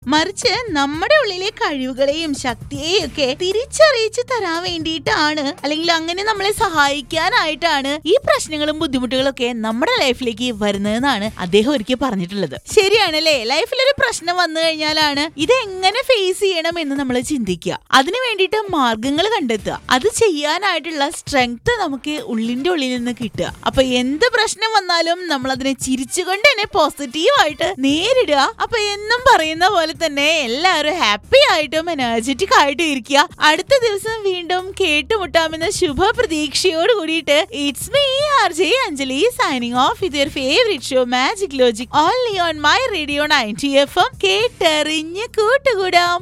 മറിച്ച് നമ്മുടെ ഉള്ളിലെ കഴിവുകളെയും ശക്തിയെയും ഒക്കെ തിരിച്ചറിയിച്ച് തരാൻ വേണ്ടിയിട്ടാണ് അല്ലെങ്കിൽ അങ്ങനെ നമ്മളെ സഹായിക്കാനായിട്ടാണ് ഈ പ്രശ്നങ്ങളും ബുദ്ധിമുട്ടുകളും ഒക്കെ നമ്മുടെ ലൈഫിലേക്ക് വരുന്നതെന്നാണ് അദ്ദേഹം ഒരിക്കൽ പറഞ്ഞിട്ടുള്ളത് ശരിയാണല്ലേ ലൈഫിൽ ഒരു പ്രശ്നം വന്നു കഴിഞ്ഞാലാണ് ഇത് എങ്ങനെ ഫേസ് ചെയ്യണം എന്ന് നമ്മൾ ചിന്തിക്കുക അതിനു വേണ്ടിയിട്ട് മാർഗങ്ങൾ കണ്ടെത്തുക അത് ചെയ്യാനായിട്ടുള്ള സ്ട്രെങ്ത് നമുക്ക് ഉള്ളിന്റെ ഉള്ളിൽ നിന്ന് കിട്ടുക അപ്പൊ എന്ത് പ്രശ്നം വന്നാലും നമ്മൾ അതിനെ ചിരിച്ചുകൊണ്ട് തന്നെ പോസിറ്റീവായിട്ട് നേരിടുക അപ്പൊ എന്നും പറയുന്ന പോലെ തന്നെ എല്ലാവരും ഹാപ്പി ആയിട്ടും എനർജറ്റിക് ആയിട്ടും ഇരിക്കുക അടുത്ത ദിവസം വീണ്ടും കേട്ടുമുട്ടാമെന്ന ശുഭ പ്രതീക്ഷയോട് കൂടിയിട്ട് it's me R J Anjali signing off with your favourite show magic logic only on my radio ninety F M കേട്ടറിഞ്ഞ് കൂട്ടുകൂടാം